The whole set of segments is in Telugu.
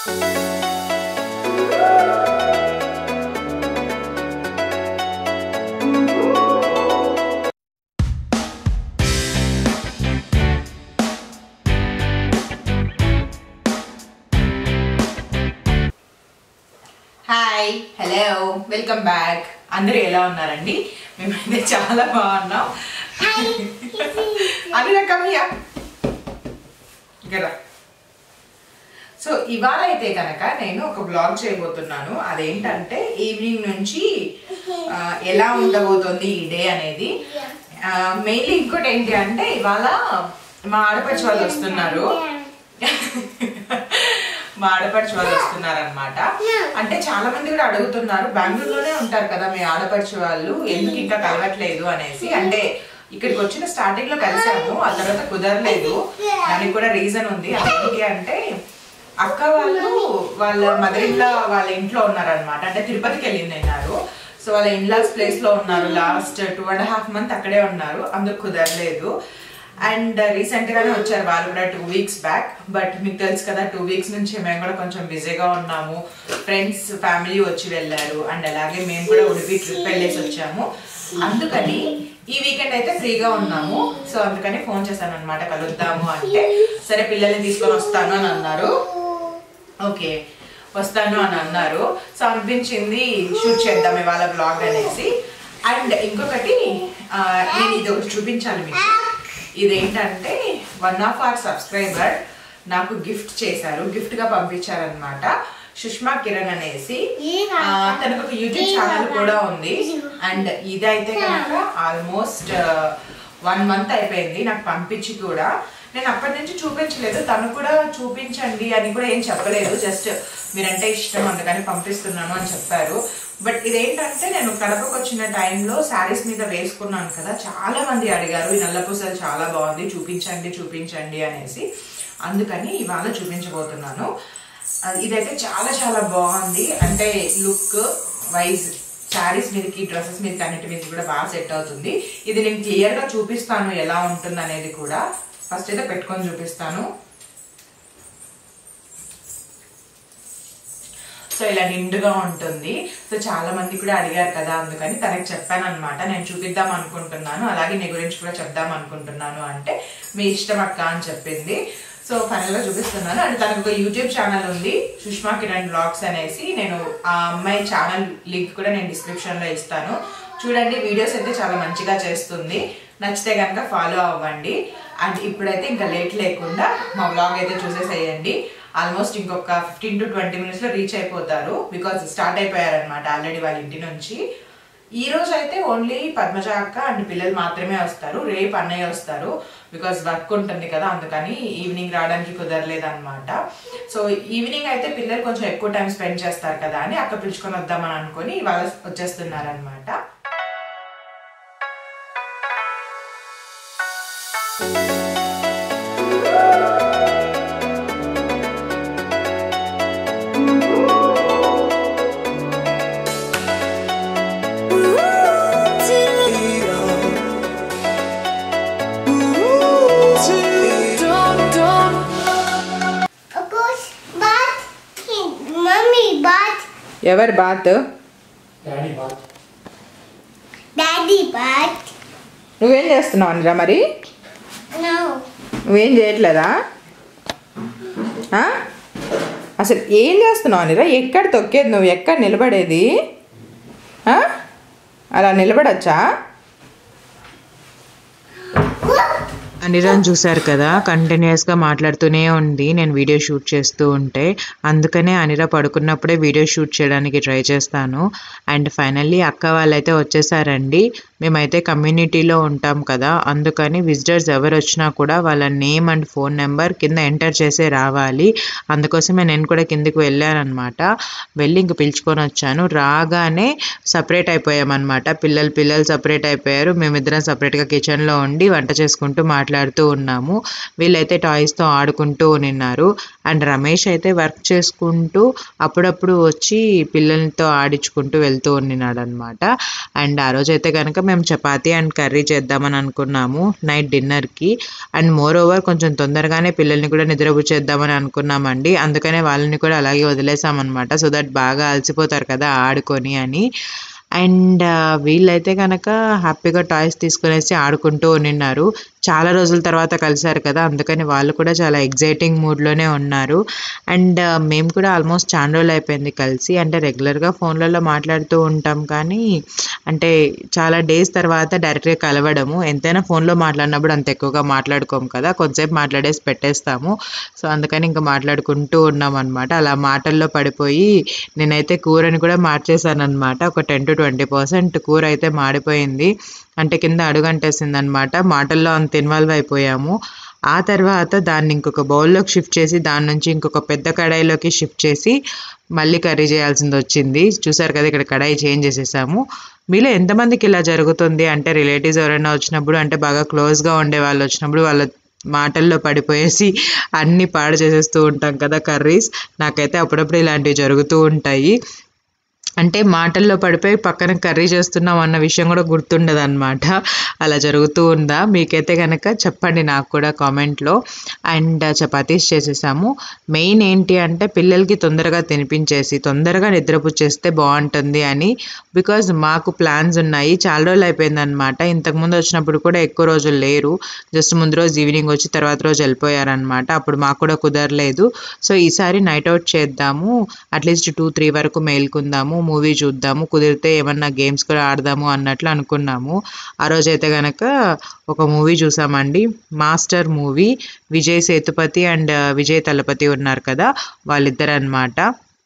హాయ్ హలో వెల్కమ్ బ్యాక్ అందరూ ఎలా ఉన్నారండి మేమైతే చాలా బాగున్నాం అది రకమయ్యా కదా సో ఇవాళ అయితే కనుక నేను ఒక బ్లాగ్ చేయబోతున్నాను అదేంటంటే ఈవినింగ్ నుంచి ఆ, ఎలా ఉండబోతుంది ఈ డే అనేది మెయిన్లీ ఇంకోటి ఏంటి అంటే ఇవాళ మా ఆడపడిచి వాళ్ళు వస్తున్నారు మా ఆడపడిచి వాళ్ళు వస్తున్నారు అనమాట అంటే చాలా మంది కూడా అడుగుతున్నారు బెంగళూరులోనే ఉంటారు కదా మీ ఆడపడిచి వాళ్ళు ఎందుకు ఇంకా కలవట్లేదు అనేసి అంటే ఇక్కడికి వచ్చిన స్టార్టింగ్ లో కలిసాము ఆ తర్వాత కుదరలేదు దానికి కూడా రీజన్ ఉంది అదేంటి అంటే అక్క వాళ్ళు వాళ్ళ మదర్ ఇన్లా వాళ్ళ ఇంట్లో ఉన్నారనమాట అంటే తిరుపతికి వెళ్ళింది అన్నారు సో వాళ్ళ ఇన్లాస్ ప్లేస్ లో ఉన్నారు last two and half month అక్కడే ఉన్నారు అందుకు కుదరలేదు అండ్ రీసెంట్ గానే వచ్చారు వాళ్ళు కూడా టూ వీక్స్ బ్యాక్ బట్ మీకు తెలుసు కదా టూ వీక్స్ నుంచి మేము కూడా కొంచెం బిజీగా ఉన్నాము ఫ్రెండ్స్ ఫ్యామిలీ వచ్చి వెళ్ళారు అండ్ అలాగే మేము కూడా ఉడిపి ట్రిప్ వెళ్ళేసి వచ్చాము అందుకని ఈ వీకెండ్ అయితే ఫ్రీగా ఉన్నాము సో అందుకని ఫోన్ చేశాను అనమాట కలుద్దాము అంటే సరే పిల్లల్ని తీసుకొని వస్తాను అని అన్నారు ఓకే వస్తాను అని అన్నారు సో అనిపించింది షూట్ చేద్దాం ఇవాళ బ్లాగ్ అనేసి అండ్ ఇంకొకటి ఆ, నేను ఇది ఒకటి చూపించాలి మీకు ఇదేంటంటే వన్ ఆఫ్ అవర్ సబ్స్క్రైబర్ నాకు గిఫ్ట్ చేశారు గిఫ్ట్ గా పంపించారనమాట సుష్మా కిరణ్ అనేసి ఆ, తనకు ఒక యూట్యూబ్ ఛానల్ కూడా ఉంది అండ్ ఇదైతే కనుక ఆల్మోస్ట్ వన్ మంత్ అయిపోయింది నాకు పంపించి కూడా నేను అప్పటి నుంచి చూపించలేదు తను కూడా చూపించండి అని కూడా ఏం చెప్పలేదు జస్ట్ మీరంటే ఇష్టం అందుకని పంపిస్తున్నాను అని చెప్పారు బట్ ఇదేంటంటే నేను కడపకు వచ్చిన టైంలో శారీస్ మీద వేసుకున్నాను కదా చాలా మంది అడిగారు ఈ నల్ల పూసలు చాలా బాగుంది చూపించండి చూపించండి అనేసి అందుకని ఇవాళ చూపించబోతున్నాను ఆ, ఇదైతే చాలా చాలా బాగుంది అంటే లుక్ వైజ్ శారీస్ మీదకి డ్రెస్సెస్ మీదకి అన్నిటి మీద కూడా బాగా సెట్ అవుతుంది ఇది నేను క్లియర్ గా చూపిస్తాను ఎలా ఉంటుంది అనేది కూడా ఫస్ట్ అయితే పెట్టుకొని చూపిస్తాను సో ఇలా నిండుగా ఉంటుంది సో చాలా మంది కూడా అడిగారు కదా అందుకని తనకి చెప్పాను అనమాట నేను చూపిద్దాం అనుకుంటున్నాను అలాగే నీ గురించి కూడా చెప్దాం అనుకుంటున్నాను అంటే మీ ఇష్టం అక్క అని చెప్పింది సో ఫైనల్ గా చూపిస్తున్నాను అండ్ తనకు ఒక యూట్యూబ్ ఛానల్ ఉంది సుష్మా కిరణ్ బ్లాగ్స్ అనేసి నేను ఆ అమ్మాయి ఛానల్ లింక్ కూడా నేను డిస్క్రిప్షన్ లో ఇస్తాను చూడండి వీడియోస్ అయితే చాలా మంచిగా చేస్తుంది నచ్చితే కనుక ఫాలో అవ్వండి అండ్ ఇప్పుడైతే ఇంకా లేట్ లేకుండా మా బ్లాగ్ అయితే చూసేసేయండి ఆల్మోస్ట్ ఇంకొక ఫిఫ్టీన్ టు ట్వంటీ మినిట్స్ లో రీచ్ అయిపోతారు బికాస్ స్టార్ట్ అయిపోయారనమాట ఆల్రెడీ వాళ్ళ ఇంటి నుంచి ఈ రోజు అయితే ఓన్లీ పద్మజ అక్క అండ్ పిల్లలు మాత్రమే వస్తారు రేపు అన్నయ్య వస్తారు బికాస్ వర్క్ ఉంటుంది కదా అందుకని ఈవినింగ్ రావడానికి కుదరలేదు అనమాట సో ఈవినింగ్ అయితే పిల్లలు కొంచెం ఎక్కువ టైం స్పెండ్ చేస్తారు కదా అని అక్క పిలుచుకొని వద్దామని అనుకుని ఇవాళ వచ్చేస్తున్నారనమాట Of course, but mommy, but ఎవరి bath daddy bath daddy, but నువ్వేం చేస్తున్నావు అనిరా మరి no. నువ్వేం చేయట్లేదా ఆ? అసలు ఏం చేస్తున్నావు అనిరా ఎక్కడ తొక్కేది నువ్వు ఎక్కడ నిలబడేది ఆ? అలా నిలబడచ్చా అనిరాన్ చూశారు కదా కంటిన్యూస్గా మాట్లాడుతూనే ఉంది నేను వీడియో షూట్ చేస్తూ ఉంటే అందుకనే అనిరా పడుకున్నప్పుడే వీడియో షూట్ చేయడానికి ట్రై చేస్తాను అండ్ ఫైనల్లీ అక్క వాళ్ళైతే వచ్చేసారండి మేమైతే కమ్యూనిటీలో ఉంటాం కదా అందుకని విజిటర్స్ ఎవరు వచ్చినా కూడా వాళ్ళ నేమ్ అండ్ ఫోన్ నెంబర్ కింద ఎంటర్ చేసే రావాలి అందుకోసమే నేను కూడా కిందికి వెళ్ళానమాట వెళ్ళి ఇంక పిలుచుకొని వచ్చాను రాగానే సపరేట్ అయిపోయామన్నమాట పిల్లలు పిల్లలు సపరేట్ అయిపోయారు మేమిద్దరం సపరేట్గా కిచెన్లో ఉండి వంట చేసుకుంటూ మాట్లాడుకుంటూ మాట్లాడుతూ ఉన్నాము వీళ్ళైతే టాయ్స్తో ఆడుకుంటూ ఉన్నారు అండ్ రమేష్ అయితే వర్క్ చేసుకుంటూ అప్పుడప్పుడు వచ్చి పిల్లలతో ఆడించుకుంటూ వెళ్తూ ఉన్నాడు అనమాట అండ్ ఆ రోజు అయితే కనుక మేము చపాతీ అండ్ కర్రీ చేద్దామని అనుకున్నాము నైట్ డిన్నర్కి అండ్ మోర్ ఓవర్ కొంచెం తొందరగానే పిల్లల్ని కూడా నిద్రపుచ్చేద్దామని అనుకున్నామండి అందుకనే వాళ్ళని కూడా అలాగే వదిలేసామన్నమాట సో దట్ బాగా అలసిపోతారు కదా ఆడుకొని అని అండ్ వీళ్ళైతే కనుక హ్యాపీగా టాయ్స్ తీసుకునేసి ఆడుకుంటూ ఉన్నారు చాలా రోజుల తర్వాత కలిశారు కదా అందుకని వాళ్ళు కూడా చాలా ఎగ్జైటింగ్ మూడ్లోనే ఉన్నారు అండ్ మేము కూడా ఆల్మోస్ట్ చాలా రోజులు అయిపోయింది కలిసి అంటే రెగ్యులర్గా ఫోన్లలో మాట్లాడుతూ ఉంటాం కానీ అంటే చాలా డేస్ తర్వాత డైరెక్ట్గా కలవడము ఎంతైనా ఫోన్లో మాట్లాడినప్పుడు అంత ఎక్కువగా మాట్లాడుకోము కదా కొంతసేపు మాట్లాడేసి పెట్టేస్తాము సో అందుకని ఇంకా మాట్లాడుకుంటూ ఉన్నాం అనమాట అలా మాటల్లో పడిపోయి నేనైతే కూరని కూడా మార్చేసాను అనమాట ఒక టెన్ టు ట్వంటీ పర్సెంట్ కూర అయితే మాడిపోయింది అంటే కింద అడుగంటేసింది అనమాట మాటల్లో అంత ఇన్వాల్వ్ అయిపోయాము ఆ తర్వాత దాన్ని ఇంకొక బౌల్లోకి షిఫ్ట్ చేసి దాని నుంచి ఇంకొక పెద్ద కడాయిలోకి షిఫ్ట్ చేసి మళ్ళీ కర్రీ చేయాల్సింది వచ్చింది చూసారు కదా ఇక్కడ కడాయి చేంజ్ చేసేసాము మీలో ఎంతమందికి ఇలా జరుగుతుంది అంటే రిలేటివ్స్ ఎవరైనా వచ్చినప్పుడు అంటే బాగా క్లోజ్గా ఉండే వాళ్ళు వచ్చినప్పుడు వాళ్ళ మాటల్లో పడిపోయేసి అన్నీ పాడు చేసేస్తూ ఉంటాం కదా కర్రీస్ నాకైతే అప్పుడప్పుడు ఇలాంటివి జరుగుతూ ఉంటాయి అంటే మాటల్లో పడిపోయి పక్కన కర్రీ చేస్తున్నాం అన్న విషయం కూడా గుర్తుండదు అనమాట అలా జరుగుతూ ఉందా మీకైతే కనుక చెప్పండి నాకు కూడా కామెంట్లో అండ్ చపాతీస్ చేసేసాము మెయిన్ ఏంటి అంటే పిల్లలకి తొందరగా తినిపించేసి తొందరగా నిద్రపుచ్చేస్తే బాగుంటుంది అని బికాజ్ మాకు ప్లాన్స్ ఉన్నాయి చాలా రోజులు అయిపోయిందనమాట ఇంతకుముందు వచ్చినప్పుడు కూడా ఎక్కువ రోజులు లేరు జస్ట్ ముందు రోజు ఈవినింగ్ వచ్చి తర్వాత రోజు వెళ్ళిపోయారనమాట అప్పుడు మాకు కూడా కుదరలేదు సో ఈసారి నైట్ అవుట్ చేద్దాము అట్లీస్ట్ టూ త్రీ వరకు మేల్కుందాము మూవీ చూద్దాము కుదిరితే ఏమన్నా గేమ్స్ కూడా ఆడదాము అన్నట్లు అనుకున్నాము ఆ రోజు అయితే కనుక ఒక మూవీ చూసామండి Master movie Vijay Sethupathi and Vijay Thalapathy ఉన్నారు కదా వాళ్ళిద్దరు అనమాట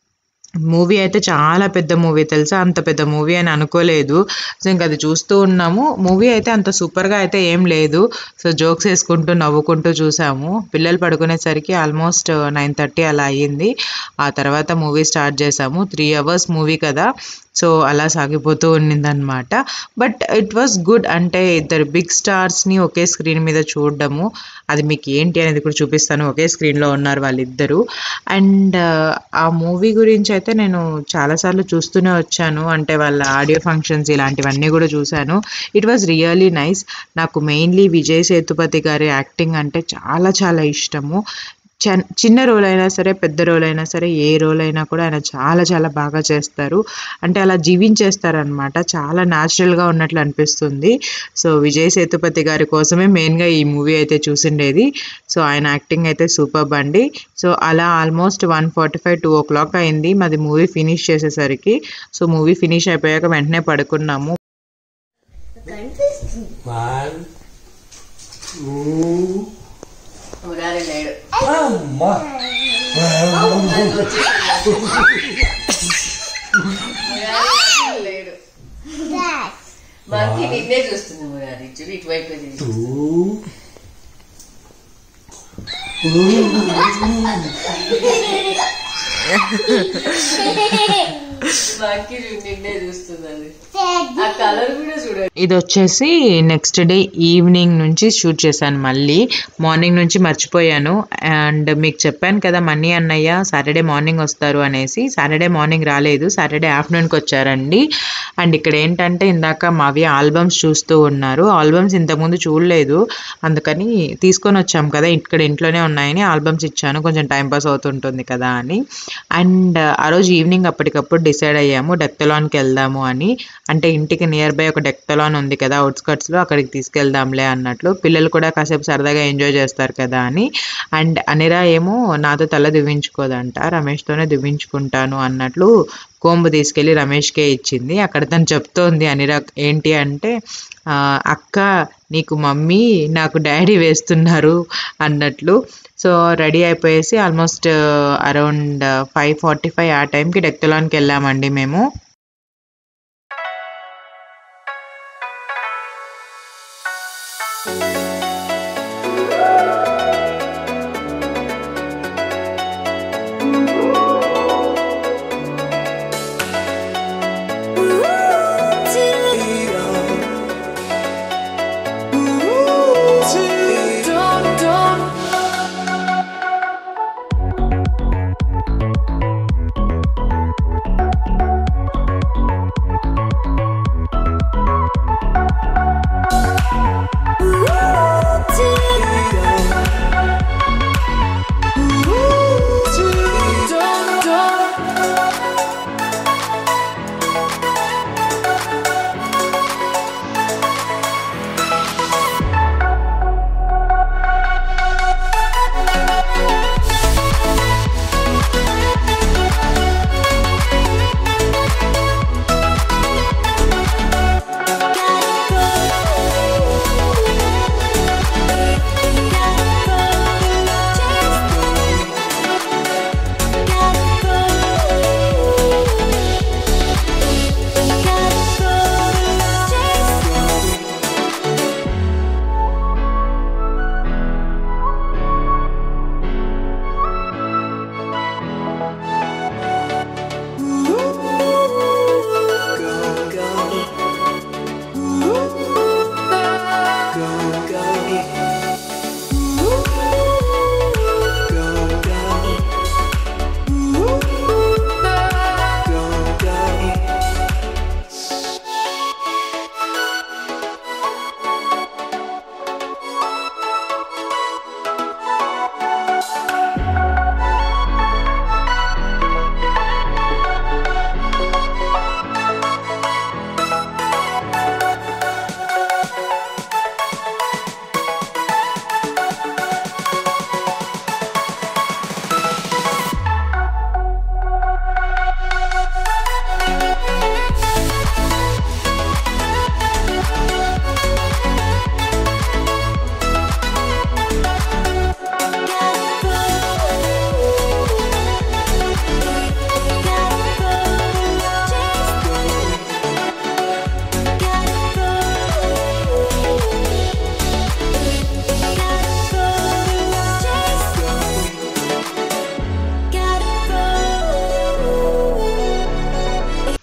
మూవీ అయితే చాలా పెద్ద మూవీ తెలుసా అంత పెద్ద మూవీ అని అనుకోలేదు సో ఇంకా అది చూస్తూ ఉన్నాము మూవీ అయితే అంత సూపర్గా అయితే ఏం లేదు సో జోక్స్ వేసుకుంటూ నవ్వుకుంటూ చూసాము పిల్లలు పడుకునేసరికి ఆల్మోస్ట్ నైన్ థర్టీ అలా అయ్యింది ఆ తర్వాత మూవీ స్టార్ట్ చేసాము త్రీ అవర్స్ మూవీ కదా సో అలా సాగిపోతూ ఉన్నిందనమాట బట్ ఇట్ వాస్ గుడ్ అంటే ఇద్దరు బిగ్ స్టార్స్ని ఒకే స్క్రీన్ మీద చూడడము అది మీకు ఏంటి అనేది కూడా చూపిస్తాను ఒకే స్క్రీన్లో ఉన్నారు వాళ్ళిద్దరూ అండ్ ఆ మూవీ గురించి అయితే నేను చాలాసార్లు చూస్తూనే వచ్చాను అంటే వాళ్ళ ఆడియో ఫంక్షన్స్ ఇలాంటివన్నీ కూడా చూశాను ఇట్ వాజ్ రియలీ నైస్ నాకు మెయిన్లీ విజయ్ సేతుపతి గారి యాక్టింగ్ అంటే చాలా చాలా ఇష్టము చన్- చిన్న రోల్ అయినా సరే పెద్ద రోల్ అయినా సరే ఏ రోల్ అయినా కూడా ఆయన చాలా చాలా బాగా చేస్తారు అంటే అలా జీవించేస్తారనమాట చాలా న్యాచురల్గా ఉన్నట్లు అనిపిస్తుంది సో విజయ్ సేతుపతి గారి కోసమే మెయిన్గా ఈ మూవీ అయితే చూసిండేది సో ఆయన యాక్టింగ్ అయితే సూపర్ అండి సో అలా almost one forty five two o'clock అయింది మాది మూవీ ఫినిష్ చేసేసరికి సో మూవీ ఫినిష్ అయిపోయాక వెంటనే పడుకున్నాము One, two, మురారి లేడు అమ్మా మురారి లేడు Dad. మనకి నిన్నే చూస్తుంది మురారి చూడు ఇటువైపు తిరిగి. two, మనకి చూడు నిన్నే చూస్తుంది అది Dad. ఆ కలర్ కూడా చూడండి ఇది వచ్చేసి నెక్స్ట్ డే ఈవినింగ్ నుంచి షూట్ చేశాను మళ్ళీ మార్నింగ్ నుంచి మర్చిపోయాను అండ్ మీకు చెప్పాను కదా మనీ అన్నయ్య సాటర్డే మార్నింగ్ వస్తారు అనేసి సాటర్డే మార్నింగ్ రాలేదు సాటర్డే ఆఫ్టర్నూన్కి వచ్చారండి అండ్ ఇక్కడ ఏంటంటే ఇందాక మావి ఆల్బమ్స్ చూస్తూ ఉన్నారు ఆల్బమ్స్ ఇంతకుముందు చూడలేదు అందుకని తీసుకొని వచ్చాం కదా ఇక్కడ ఇంట్లోనే ఉన్నాయని ఆల్బమ్స్ ఇచ్చాను కొంచెం టైం పాస్ అవుతుంటుంది కదా అని అండ్ ఆ రోజు ఈవినింగ్ అప్పటికప్పుడు డిసైడ్ అయ్యాము డెక్తలాన్కి వెళ్దాము అని అంటే ఇంటికి నియర్ బై ఒక డెక్తలాన్ ఉంది కదా అవుట్స్కట్స్లో అక్కడికి తీసుకెళ్దాంలే అన్నట్లు పిల్లలు కూడా కాసేపు సరదాగా ఎంజాయ్ చేస్తారు కదా అని అండ్ అనిరా ఏమో నాతో తల దువ్వించుకోదంట రమేష్తోనే దువ్వించుకుంటాను అన్నట్లు కోంబు తీసుకెళ్ళి రమేష్కే ఇచ్చింది అక్కడ తను చెప్తోంది అనిరా ఏంటి అంటే "ఆ, అక్క నీకు మమ్మీ నాకు డాడీ వేస్తున్నారు అన్నట్లు సో రెడీ అయిపోయేసి almost around five forty five ఆ టైంకి డెక్తలాన్కి వెళ్ళామండి మేము Ooh,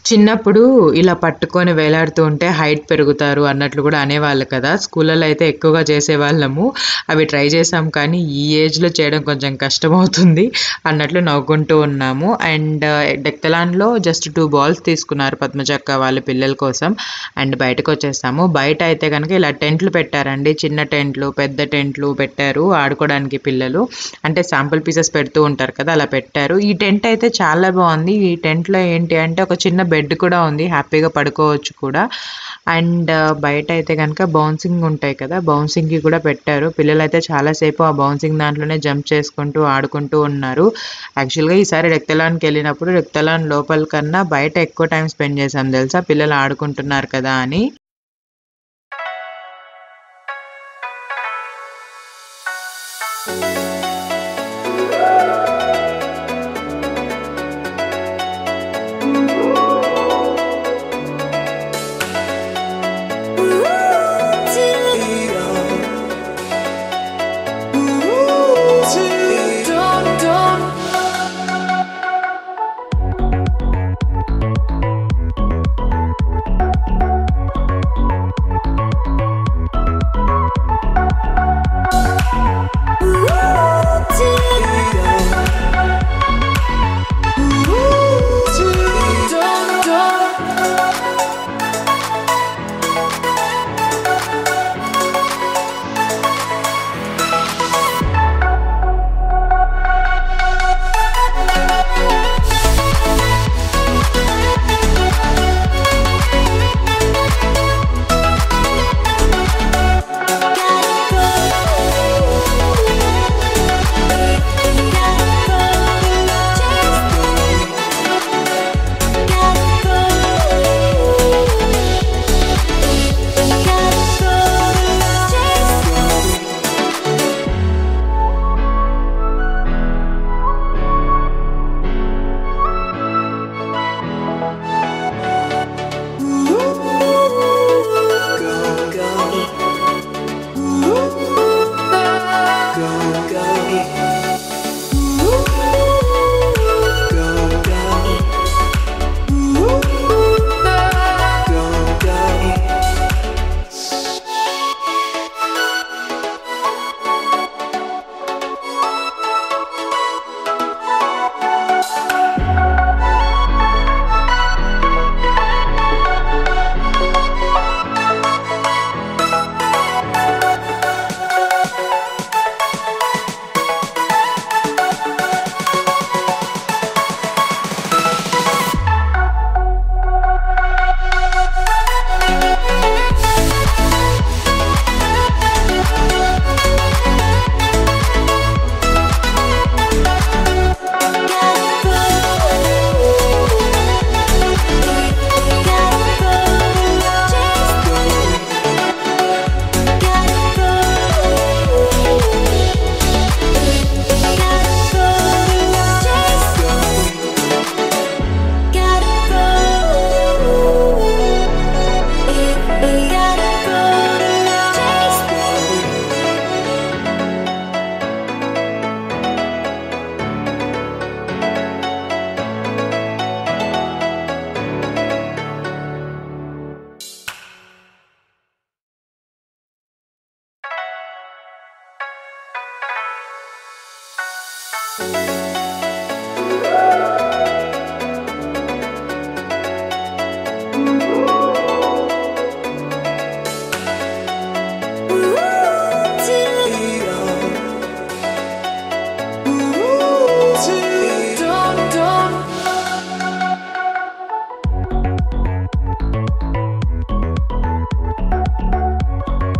చిన్నప్పుడు ఇలా పట్టుకొని వేలాడుతూ ఉంటే హైట్ పెరుగుతారు అన్నట్లు కూడా అనేవాళ్ళు కదా స్కూళ్ళలో అయితే ఎక్కువగా చేసేవాళ్ళము అవి ట్రై చేసాం కానీ ఈ ఏజ్లో చేయడం కొంచెం కష్టమవుతుంది అన్నట్లు నవ్వుకుంటూ ఉన్నాము అండ్ డెక్తలాన్లో జస్ట్ టూ బాల్స్ తీసుకున్నారు పద్మచక్క వాళ్ళ పిల్లల కోసం అండ్ బయటకు వచ్చేసాము బయట అయితే కనుక ఇలా టెంట్లు పెట్టారండి చిన్న టెంట్లు పెద్ద టెంట్లు పెట్టారు ఆడుకోవడానికి పిల్లలు అంటే శాంపుల్ పీసెస్ పెడుతూ ఉంటారు కదా అలా పెట్టారు ఈ టెంట్ అయితే చాలా బాగుంది ఈ టెంట్లో ఏంటి అంటే ఒక చిన్న బెడ్ కూడా ఉంది హ్యాపీగా పడుకోవచ్చు కూడా అండ్ బయట అయితే కనుక బౌన్సింగ్ ఉంటాయి కదా బౌన్సింగ్కి కూడా పెట్టారు పిల్లలు అయితే చాలాసేపు ఆ బౌన్సింగ్ దాంట్లోనే జంప్ చేసుకుంటూ ఆడుకుంటూ ఉన్నారు యాక్చువల్గా ఈసారి రెక్తలాన్కి వెళ్ళినప్పుడు రెక్తలాన్ లోపల కన్నా బయట ఎక్కువ టైం స్పెండ్ చేసాం తెలుసా పిల్లలు ఆడుకుంటున్నారు కదా అని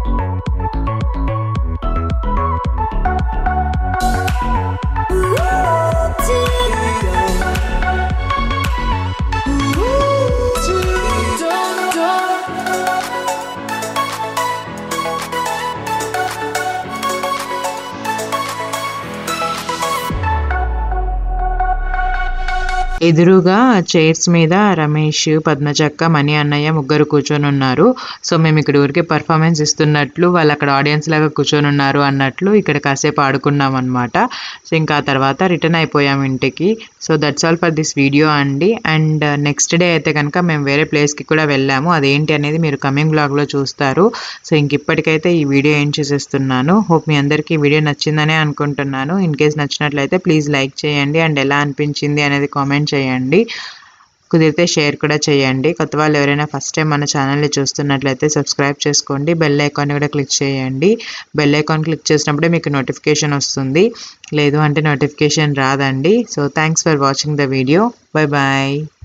Ooh. ఎదురుగా చైర్స్ మీద రమేష్ పద్మచక్క మణి అన్నయ్య ముగ్గురు కూర్చొని ఉన్నారు సో మేము ఇక్కడ ఊరికి పర్ఫార్మెన్స్ ఇస్తున్నట్లు వాళ్ళు అక్కడ ఆడియన్స్ లాగా కూర్చొని ఉన్నారు అన్నట్లు ఇక్కడ కాసేపు ఆడుకున్నాం అనమాట సో ఇంకా ఆ తర్వాత రిటర్న్ అయిపోయాం ఇంటికి so that's all for this video అండి అండ్ నెక్స్ట్ డే అయితే కనుక మేము వేరే ప్లేస్కి కూడా వెళ్ళాము అదేంటి అనేది మీరు కమింగ్ బ్లాగ్లో చూస్తారు సో ఇంక ఇప్పటికైతే ఈ వీడియో ఏం చేసేస్తున్నాను హోప్ మీ అందరికీ ఈ వీడియో నచ్చిందనే అనుకుంటున్నాను ఇన్ కేస్ నచ్చినట్లయితే ప్లీజ్ లైక్ చేయండి అండ్ ఎలా అనిపించింది అనేది కామెంట్ చేయండి కుదిరితే షేర్ కూడా చేయండి కొత్త వాళ్ళు ఎవరైనా ఫస్ట్ టైం మన ఛానల్ని చూస్తున్నట్లయితే సబ్స్క్రైబ్ చేసుకోండి బెల్ ఐకాన్ కూడా క్లిక్ చేయండి బెల్ ఐకాన్ క్లిక్ చేసినప్పుడే మీకు నోటిఫికేషన్ వస్తుంది లేదు అంటే నోటిఫికేషన్ రాదండి so thanks for watching the video bye bye